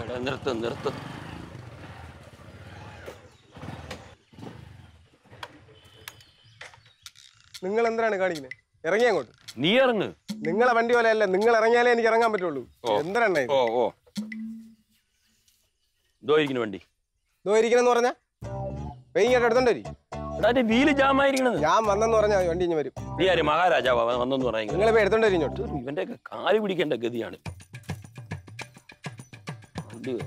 എടാ, നിർത്ത് നിർത്ത് നിങ്ങൾ എന്തിനാണ് കാണിക്കുന്നത് ഇറങ്ങി അങ്ങോട്ട് നീ ഇറങ്ങ് നിങ്ങളെ വണ്ടി പോലെ അല്ല നിങ്ങൾ ഇറങ്ങിയാലേ എനിക്ക് ഇറങ്ങാൻ പറ്റുള്ളൂ ഓ. എന്തിനാണ് ഇത് ഓ ഓ ഇതോ ഇരിക്കുന്നു വണ്ടി ഇതോ ഇരിക്കണെന്ന് പറഞ്ഞാ പെയിങ്ങോട്ട് എടുത്തോണ്ട് വരി എടാ അതിന്റെ വീല് ജാമായിരിക്കണത് ഞാൻ വന്നെന്ന് പറഞ്ഞാ വണ്ടി ഇനി വരും നീ ആര് മഹാരാജാവാ വന്നെന്ന് പറയാ നിങ്ങൾ ഇപ്പൊ എടുത്തോണ്ട് വരി ഇങ്ങോട്ട് ഇവന്റെ ഒക്കെ കാല് പിടിക്കേണ്ട ഗതിയാണ് വണ്ടി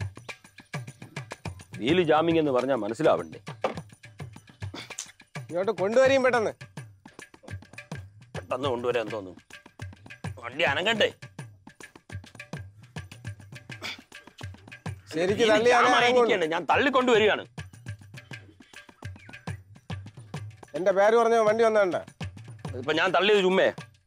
വീല് ജാമിങ് എന്ന് പറഞ്ഞാൽ മനസ്സിലാവണ്ടേ ഇങ്ങോട്ട് കൊണ്ടുവരികയും പെട്ടെന്ന് പെട്ടെന്ന് കൊണ്ടുവരാൻ തോന്നുന്നു വണ്ടി അനങ്ങണ്ടേ ശരിക്ക് വീല് തള്ളിയാലേ ഇറങ്ങുള്ളൂ ജാമായിരിക്കണ്ടേ ഞാൻ തള്ളിക്കൊണ്ടുവരികയാണ് എന്റെ പേര് പറഞ്ഞ വണ്ടി വന്നണ്ട ഇപ്പൊ ഞാൻ തള്ളിയത് ചുമ്മേ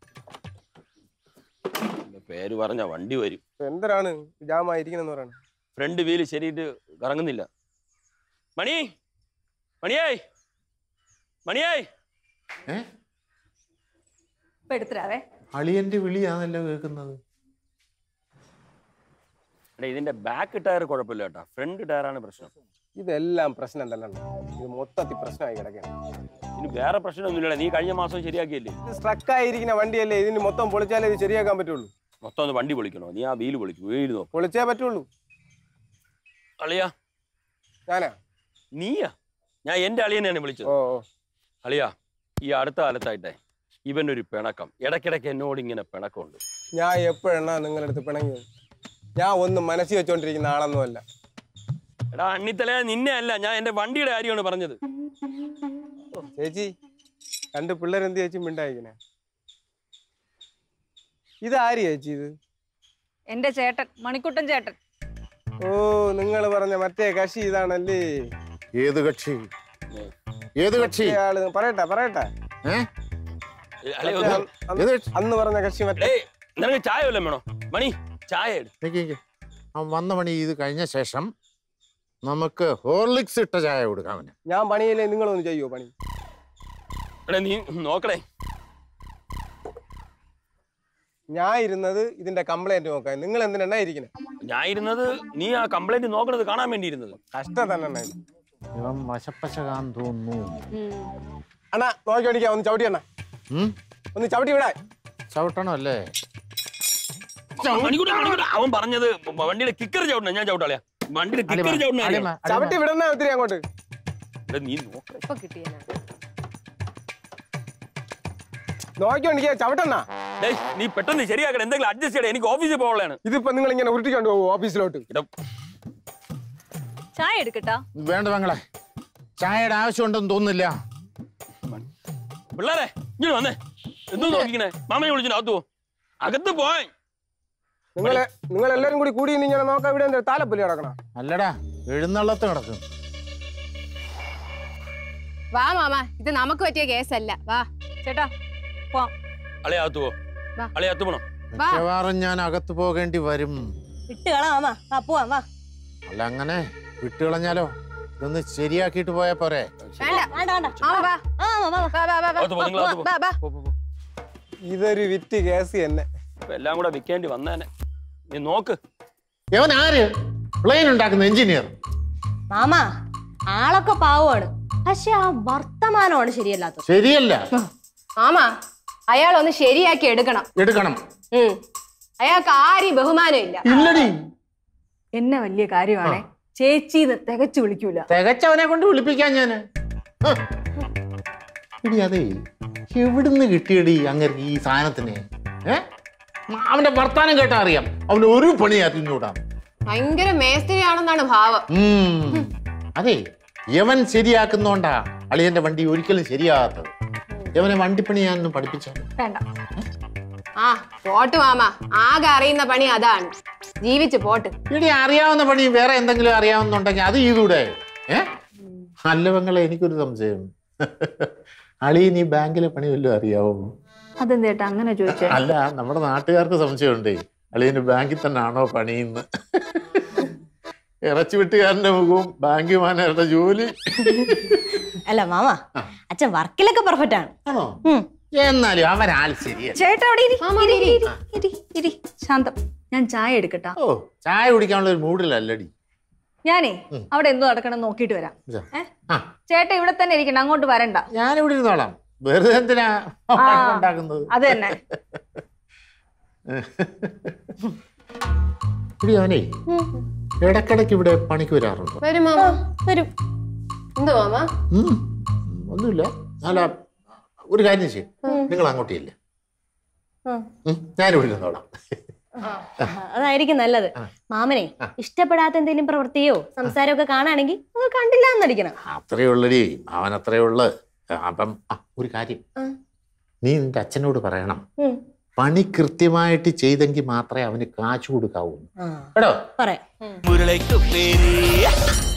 എന്റെ പേര് പറഞ്ഞ വണ്ടി വരും എന്തിനാണ് ജാം ആയിരിക്കണെന്ന് പറയണത് ഫ്രണ്ട് വീല് ശരിയിട്ട് കറങ്ങുന്നില്ല മണി മണിയായി മണിയായി ഏ ഇപ്പൊ എടുത്തിരാവേ അളിയന്റെ വിളിയാണല്ലോ കേൾക്കുന്നത് എടാ ഇതിന്റെ ബാക്ക് ടയർ കുഴപ്പമില്ല കേട്ടാ ഫ്രണ്ട് ടയറാണ് പ്രശ്നം ഇതെല്ലാം പ്രശ്നം തന്നെ ഇത് മൊത്തത്തിൽ പ്രശ്നമായി കിടക്കുകയാണ് ഇനി വേറെ പ്രശ്നമൊന്നുമില്ല നീ കഴിഞ്ഞ മാസം ശരിയാക്കിയല്ലേ ഇത് സ്ട്രക്ക് ആയിരിക്കുന്ന വണ്ടിയല്ലേ ഇതിന് മൊത്തം പൊളിച്ചാലേ ഇത് ശരിയാക്കാൻ പറ്റുള്ളൂ മൊത്തം ഒന്ന് വണ്ടി പൊളിക്കണോ നീ ആ വീല് പൊളിക്കും വീല് നോക്കും പൊളിച്ചേ പറ്റുള്ളൂ അളിയാ ഞാനാ നീയാ ഞാൻ എന്റെ അളിയനെയാണ് വിളിച്ചത് ഓ ഓ അളിയാ ഈ അടുത്ത കാലത്തായിട്ടെ ഇവനൊരു പിണക്കം ഇടയ്ക്കിടയ്ക്ക് എന്നോട് ഇങ്ങനെ പിണക്കമുണ്ട് ഞാൻ എപ്പോഴാണ് നിങ്ങളുടെ അടുത്ത് പിണങ്ങിയത് ഞാൻ ഒന്നും മനസ്സിൽ വെച്ചോണ്ടിരിക്കുന്ന ആളൊന്നുമല്ല എടാ അണ്ണിത്തല നിന്നെ അല്ല ഞാൻ എന്റെ വണ്ടിയുടെ കാര്യമാണ് പറഞ്ഞത് ചേച്ചി രണ്ട് പിള്ളേരെന്ത് ചേച്ചി മിണ്ടായിക്കണേ ഇത് ആര് ചേച്ചി ഇത് എന്റെ ചേട്ടൻ മണിക്കുട്ടൻ ചേട്ടൻ ഓ നിങ്ങൾ പറഞ്ഞ മറ്റേ കക്ഷി ഇതാണല്ലേ ഏത് കക്ഷി ഏത് കക്ഷി മറ്റേ ആള് പറയട്ടെ പറയട്ടെ ഏ അളിയ മറ്റേ ഒന്ന് അന്ന് ഏത് കക്ഷി അന്ന് പറഞ്ഞ കക്ഷി മറ്റേ ഡേയ് നിനക്ക് ചായ വല്ലതും വേണോ മണി ചായ എടു നിക്ക് നിക്ക്. അവൻ വന്ന പണി ഇത് കഴിഞ്ഞ ശേഷം നമുക്ക് ഹോർലിക്സ് ഇട്ട ചായ കൊടുക്കാം അവന് ഞാൻ പണിയില്ലേ നിങ്ങളൊന്ന് ചെയ്യോ പണി എടാ നീ നോക്കണേ ഞാൻ ഇരുന്നത് ഇതിന്റെ കംപ്ലൈന്റ് നോക്കാൻ നിങ്ങൾ എന്തിനാ ഇരിക്കണേ ഞാൻ ഇരുന്നത് നീ ആ കംപ്ലൈന്റ് നോക്കണത് കാണാൻ വേണ്ടി ഇരുന്നത് കഷ്ടം തന്നെ ഇത്. ഇവൻ വശപ്പശകാൻ തോന്നുന്നു അണ്ണാ നോക്കി ഓടിക്കാം ഒന്ന് ചവിട്ടി അണ്ണാ ഉം? ഒന്ന് ചവിട്ടി വിടാ ചവിട്ടണം അല്ലേ മണിക്കൂർ മണിക്കൂർ അവൻ പറഞ്ഞത് വണ്ടിയുടെ കിക്കർ ചവിട്ടണം ഞാൻ ചവിട്ടാളിയാ വണ്ടിയുടെ കിക്കർ ചവിട്ടണ അടിമ, അടിമ. ചവിട്ടി വിടണ ഒത്തിരി അങ്ങോട്ട് നീ നോക്ക ഇപ്പൊ കിട്ടിയ നോക്കി ഓടിക്കുക ചവിട്ടണ്ണ ഡേയ് നീ പെട്ടെന്ന് ശരിയാക്കണം എന്തെങ്കിലും അഡ്ജസ്റ്റ് ചെയ്യണം എനിക്ക് ഓഫീസിൽ പോകാനുള്ളതാണ് ഇതിപ്പോ നിങ്ങൾ ഇങ്ങനെ ഉരുട്ടിക്കൊണ്ട് പോകും ഓഫീസിലോട്ട് എടാ ചായ എടുക്കട്ടാ വേണ്ട പെങ്ങളെ ചായയുടെ ആവശ്യമുണ്ടെന്ന് തോന്നുന്നില്ല പിള്ളേരെ ഇങ്ങനെ വന്നേ എന്തോ നോക്കിക്കണേ മാമനെ വിളിച്ചിട്ട് അകത്ത് പോ അകത്ത് പോവാൻ നിങ്ങളെ നിങ്ങൾ എല്ലാരും കൂടി കൂടി ഇങ്ങനെ നോക്കാൻ ഇവിടെ എന്താ താലപ്പൊലി കിടക്കണ അല്ലടാ എഴുന്നള്ളത്ത് കിടക്കും വാ മാമ ഇത് നമുക്ക് പറ്റിയ കേസല്ല വാ ചേട്ടാ പോവാം അളെ അകത്ത് പോ വാ. അളെ അകത്ത് പോണം വാ മിക്കവാറും ഞാൻ അകത്ത് പോകേണ്ടി വരും വിട്ട് കളാമാ വാ പോവാം വാ അല്ല അങ്ങനെ വിട്ടുകളഞ്ഞാലോ ഇതൊന്ന് ശരിയാക്കിയിട്ട് പോയാ പോരെ വേണ്ട വേണ്ട വേണ്ട മാമ വാ ആ വാ വാ വാ വാ വാ വാ അകത്ത് പോ നിങ്ങൾ അകത്ത് പോ. വാ വാ പോ, പോ, പോ. ഇതൊരു വിറ്റ് കേസ് തന്നെ ഇപ്പൊ എല്ലാം കൂടെ വിൽക്കേണ്ടി വന്നേനെ നീ നോക്ക് ഇവൻ ആര് പ്ലെയിൻ ഉണ്ടാക്കുന്ന എഞ്ചിനീയർ മാമാ ആളൊക്കെ പാവമാണ് പക്ഷെ ആ വർത്തമാനമാണ് ശരിയല്ലാത്തത് ശരിയല്ല മാമ അയാൾ ഒന്ന് ശരിയാക്കി എടുക്കണം എടുക്കണം ഉം. അയാൾക്ക് ആരെയും ബഹുമാനം ഇല്ല ഇല്ലടി എന്നെ വലിയ കാര്യമാണേ ചേച്ചി തികച്ചു വിളിക്കൂല തികച്ചവനെ കൊണ്ട് വിളിപ്പിക്കാൻ ഞാന് ഹ്. എടി അതെ എവിടുന്ന് കിട്ടിയടി അങ്ങനെ ഈ സാധനത്തിന് ഏ അവന്റെ വർത്താനം കേട്ടാ അറിയാം അവന് ഒരു പണി അറിഞ്ഞൂടാ ഭയങ്കര മേസ്ത്രിയാണെന്നാണ് ഭാവം ഉം. അതെ യവൻ ശരിയാക്കുന്നോണ്ടാ അളിയന്റെ വണ്ടി ഒരിക്കലും ശരിയാകാത്തത് യവനെ വണ്ടിപ്പണി ഞാനൊന്ന് പഠിപ്പിച്ചാൽ വേണ്ട ആ പോട്ട് മാമ ആകെ അറിയുന്ന പണി അതാണ് ജീവിച്ച് പോട്ട് ഇനി അറിയാവുന്ന പണി വേറെ എന്തെങ്കിലും അറിയാവുന്നുണ്ടെങ്കിൽ അത് ചെയ്തൂടെ ഏ അല്ല പെങ്ങളെ എനിക്കൊരു സംശയം അളിയൻ ഈ ബാങ്കിലെ പണി വല്ലതും അറിയാവോ അതെന്തേട്ടാ അങ്ങനെ ചോദിച്ചേ അല്ല നമ്മുടെ നാട്ടുകാർക്ക് സംശയമുണ്ടേ അളിയന് ബാങ്കിൽ തന്നെ ആണോ പണിയുന്ന് ഇറച്ചി വെട്ടുകാരന്റെ മുഖവും ബാങ്ക് മാനേജറുടെ ജോലി അല്ല മാമ അച്ഛൻ വർക്കിലൊക്കെ പെർഫെക്റ്റ് ആണ് ആണോ ഉം. എന്നാലും അവൻ ആൾ ശരിയല്ല ചേട്ടാ അവിടെ ഇരി, മാമ ഇരി, ഇരി. ഇരി, ഇരി, ഇരി. ശാന്തം ഞാൻ ചായ എടുക്കട്ടാ ഓ ചായ കുടിക്കാനുള്ള ഒരു മൂഡിലല്ലടി ഞാനേ അവിടെ എന്തോ നടക്കണം നോക്കിയിട്ട് വരാം ഇതാ. ഏ ആ ചേട്ടാ ഇവിടെ തന്നെ ഇരിക്കണം അങ്ങോട്ട് വരണ്ട ഞാനിവിടെ ഇരുന്നോളാം വെറുതെ എന്തിനാ ഉണ്ടാക്കുന്നത് അത് തന്നെ ഇടി അവനെ ഇടക്കിടക്ക് ഇവിടെ പണിക്ക് വരാറുണ്ടോ വരും മാമ വരും എന്തോ മാമ ഉം. ഒന്നുമില്ല അല്ല ഒരു കാര്യം ചെയ്യും നിങ്ങൾ അങ്ങോട്ടേ ഇല്ല ഉം. ഞാനിവിടെ ഇരുന്നോളാം അതായിരിക്കും നല്ലത് മാമനെ ഇഷ്ടപ്പെടാത്ത എന്തെങ്കിലും പ്രവൃത്തിയോ സംസാരമോ ഒക്കെ കാണുകയാണെങ്കിൽ നിങ്ങൾ കണ്ടില്ല എന്നടിക്കണം അത്രയേ ഉള്ളടി അവൻ അത്രയേ ഉള്ളു അപ്പം ആ, ഒരു കാര്യം നീ നിന്റെ അച്ഛനോട് പറയണം ഉം. പണി കൃത്യമായിട്ട് ചെയ്തെങ്കിൽ മാത്രമേ അവന് കാശ് കൊടുക്കാവൂ ആ കേട്ടോ പറയാം മുരളയ്ക്ക് പേര്